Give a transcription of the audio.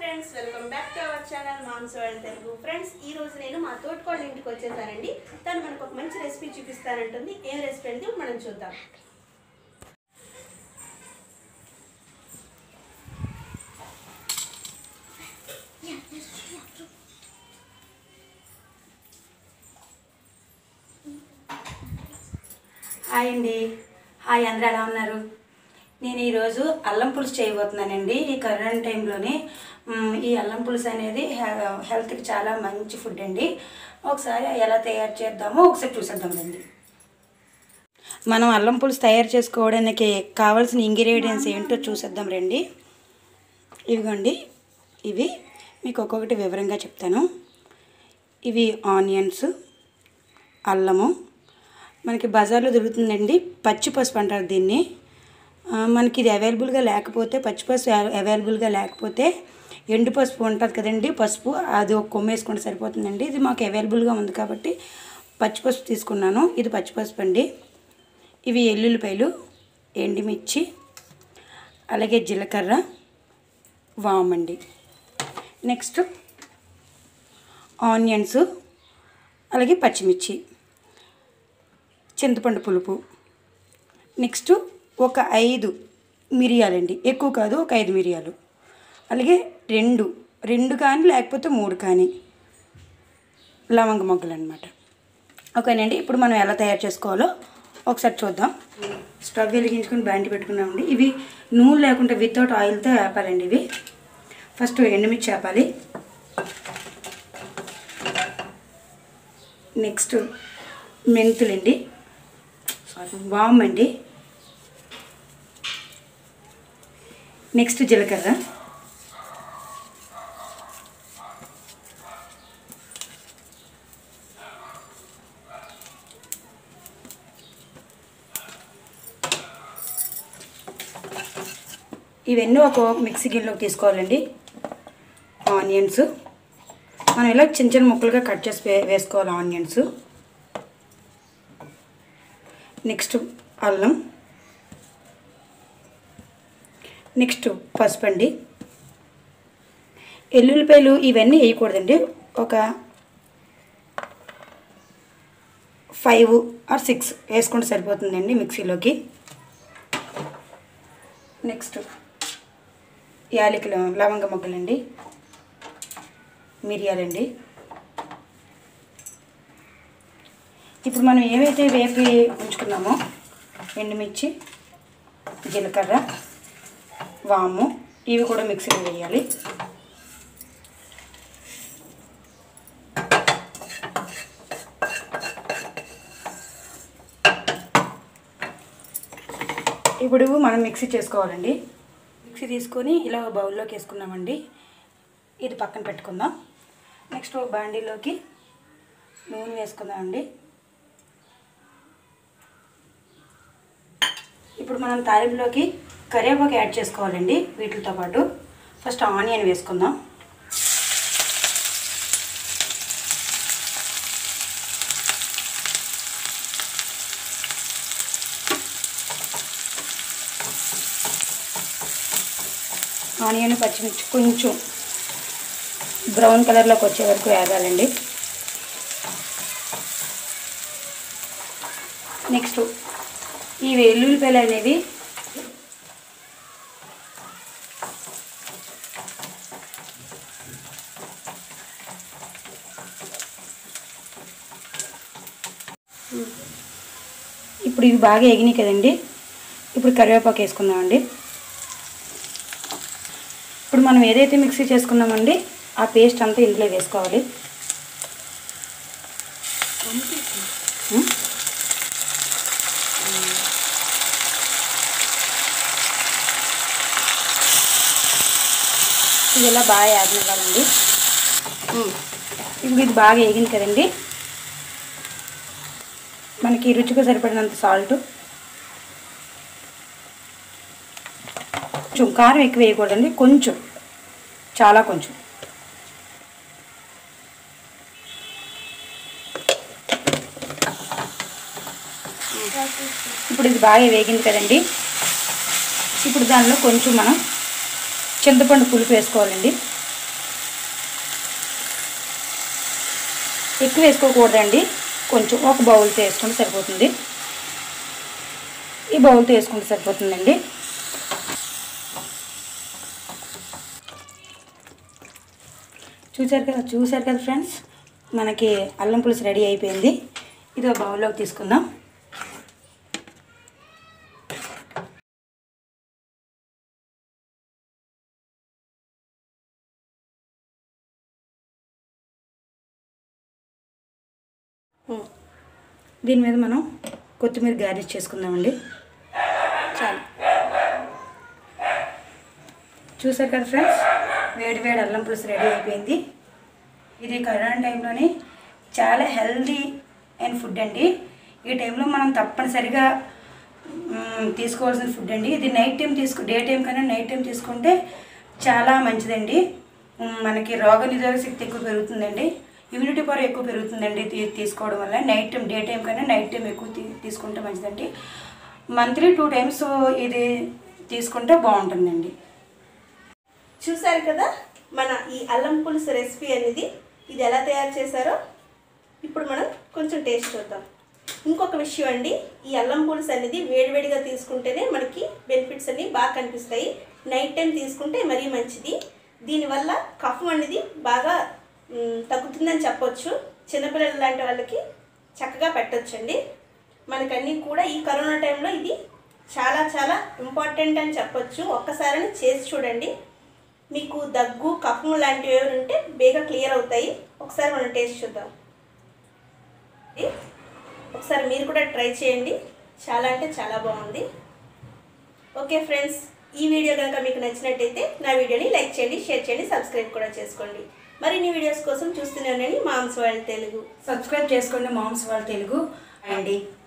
Friends welcome back to our channel moms world Telugu friends ఈ రోజు నేను మా తోటికోళ్ళ ఇంటికి వచ్చేసానండి తను మనకు ఒక మంచి రెసిపీ చూపిస్తానంటుంది ఏం రెసిపీ అంటే మనం చూద్దాం హాయ్ అండి హాయ్ అందరూ ఎలా ఉన్నారు నేను ఈరోజు అల్లం పులుసు చేయబోతున్నానండి ఈ కరోనా టైంలోనే మ్, ఈ అల్లం పులుసు అనేది హె- హెల్త్కి చాలా మంచి ఫుడ్ అండి ఒకసారి ఎలా తయారు చేద్దామో ఒకసారి చూసేద్దాం రండి మనం అల్లం పులుసు తయారు చేసుకోవడానికి కావాల్సిన ఇంగ్రీడియంట్స్ ఏంటో చూసేద్దాం రండి ఇవిగోండి ఇవి మీకు ఒక్కొక్కటి వివరంగా చెప్తాను ఇవి ఆనియన్స్ అల్లము మనకి బజార్లో దొరుకుతుందండి పచ్చి పసుపు అంటారు దీన్ని ఆ, మనకి ఇది అవైలబుల్గా లేకపోతే పచ్చి పసుపు అవ- అవైలబుల్గా లేకపోతే ఎండు పసుపు ఉంటుంది కదండి పసుపు అది ఒక కొమ్మ వేసుకుంటే సరిపోతుందండి ఇది మాకు అవైలబుల్గా ఉంది కాబట్టి పచ్చి పసుపు తీసుకున్నాను ఇది పచ్చి పసుపు అండి ఇవి ఎల్లుల్లిపాయలు ఎండుమిర్చి అలాగే జీలకర్ర వామండి నెక్స్ట్ ఆనియన్స్ అలాగే పచ్చిమిర్చి చింతపండు పులుపు నెక్స్ట్ ఒక ఐదు మిరియాలండి ఎక్కువ కాదు ఒక ఐదు మిరియాలు అలాగే రెండు రెండు కానీ లేకపోతే మూడు కానీ లవంగ మొగ్గలు అనమాట ఓకేనండి ఇప్పుడు మనం ఎలా తయారు చేసుకోవాలో ఒకసారి చూద్దాం స్టవ్ వెలిగించుకొని బ్యాండి పెట్టుకున్నామండి ఇవి నూనె లేకుండా వితౌట్ ఆయిల్తో వేపాలండి ఇవి ఫస్ట్ ఎండుమిర్చి వేపాలి నెక్స్ట్ మెంతులండి సారీ వామ్ అండి నెక్స్ట్ జీలకర్ర ఇవన్నీ ఒక మిక్సీ గిన్నెలోకి తీసుకోవాలండి ఆనియన్స్ మనం ఇలా చిన్న చిన్న ముక్కలుగా కట్ చేసి వే- వేసుకోవాలి ఆనియన్స్ నెక్స్ట్ అల్లం నెక్స్ట్ పసుపు అండి ఎల్లుల్లిపాయలు ఇవన్నీ వేయకూడదండి ఒక ఫైవ్ ఆర్ సిక్స్ వేసుకుంటే సరిపోతుందండి మిక్సీలోకి నెక్స్ట్ యాలకులు లవంగ మొగ్గలండి మిరియాలండి ఇప్పుడు మనం ఏవైతే వేపి ఉంచుకున్నామో ఎండుమిర్చి జీలకర్ర వాము ఇవి కూడా మిక్సీలో వేయాలి ఇప్పుడు మనం మిక్సీ చేసుకోవాలండి మిక్సీ తీసుకొని ఇలా ఒక బౌల్లోకి వేసుకున్నామండి ఇది పక్కన పెట్టుకుందాం నెక్స్ట్ ఒక బాండీలోకి నూనె వేసుకుందామండి ఇప్పుడు మనం తాలింపులోకి కరివేపాకు యాడ్ చేసుకోవాలండి వీటితో పాటు ఫస్ట్ ఆనియన్ వేసుకుందాం ఆనియన్ పచ్చిమిర్చి కొంచెం బ్రౌన్ కలర్లోకి వచ్చే వరకు వేగాలండి నెక్స్ట్ ఈ వెల్లుల్లిపాయలు అనేవి ఇప్పుడు ఇవి బాగా ఎగినాయి కదండి ఇప్పుడు కరివేపాకు వేసుకుందామండి ఇప్పుడు మనం ఏదైతే మిక్సీ చేసుకున్నామండి ఆ పేస్ట్ అంతా ఇందులో వేసుకోవాలి ఉం? ఇది ఇలా బాగా యాగనివ్వాలండి ఉం. ఇప్పుడు ఇది బాగా వేగింది కదండి మనకి రుచికి సరిపడినంత సాల్ట్ కొంచెం కారం ఎక్కువ వేయకూడదండి కొంచెం చాలా కొంచెం ఇప్పుడు ఇది బాగా వేగింది కదండి ఇప్పుడు దానిలో కొంచెం మనం చింతపండు పులుపు వేసుకోవాలండి ఎక్కువ వేసుకోకూడదండి కొంచెం ఒక బౌల్తో వేసుకుంటే సరిపోతుంది ఈ బౌల్తో వేసుకుంటే సరిపోతుందండి చూసారు కదా చూసారు కదా ఫ్రెండ్స్ మనకి అల్లం పులుసు రెడీ అయిపోయింది ఇది ఒక బౌల్లోకి తీసుకుందాం ఉమ్. దీని మీద మనం కొత్తిమీర గార్నిష్ చేసుకుందామండి చాలు చూసారు కదా ఫ్రెండ్స్ వేడి వేడి అల్లం పులుసు రెడీ అయిపోయింది ఇది కరోనా టైంలోని చాలా హెల్దీ అయిన ఫుడ్ అండి ఈ టైంలో మనం తప్పనిసరిగా మ్, తీసుకోవాల్సిన ఫుడ్ అండి ఇది నైట్ టైం తీసుకు డే టైం కన్నా నైట్ టైం తీసుకుంటే చాలా మంచిదండి మ్, మనకి రోగ నిరోధక శక్తి ఎక్కువ పెరుగుతుందండి ఇమ్యూనిటీ పవర్ ఎక్కువ పెరుగుతుందండి ఇది తీసుకోవడం వల్ల నైట్ టైం డే టైం కన్నా నైట్ టైం ఎక్కువ తీ- తీసుకుంటే మంచిదండి మంత్లీ టూ టైమ్స్ ఇది తీసుకుంటే బాగుంటుందండి చూసారు కదా మన ఈ అల్లం పులుసు రెసిపీ అనేది ఇది ఎలా తయారు చేశారో ఇప్పుడు మనం కొంచెం టేస్ట్ చూద్దాం ఇంకొక విషయం అండి ఈ అల్లం పులుసు అనేది వేడివేడిగా తీసుకుంటేనే మనకి బెనిఫిట్స్ అన్ని బాగా కనిపిస్తాయి నైట్ టైం తీసుకుంటే మరీ మంచిది దీనివల్ల కఫం అనేది బాగా మ్, తగ్గుతుందని చెప్పొచ్చు చిన్నపిల్లల లాంటి వాళ్ళకి చక్కగా పెట్టొచ్చండి మనకన్నీ కూడా ఈ కరోనా టైంలో ఇది చాలా చాలా ఇంపార్టెంట్ అని చెప్పొచ్చు ఒక్కసారి చేసి చూడండి మీకు దగ్గు కఫం లాంటివి ఏమైనా ఉంటే బేగా క్లియర్ అవుతాయి ఒకసారి మనం టేస్ట్ చూద్దాం ఇది ఒకసారి మీరు కూడా ట్రై చేయండి చాలా అంటే చాలా బాగుంది ఓకే ఫ్రెండ్స్ ఈ వీడియో కనుక మీకు నచ్చినట్టయితే నా వీడియోని లైక్ చేయండి షేర్ చేయండి సబ్స్క్రైబ్ కూడా చేసుకోండి మరిన్ని వీడియోస్ కోసం చూస్తూనే ఉండండి మామ్స్ వరల్డ్ తెలుగు సబ్స్క్రైబ్ చేసుకోండి మామ్స్ వాళ్ళ తెలుగు అండి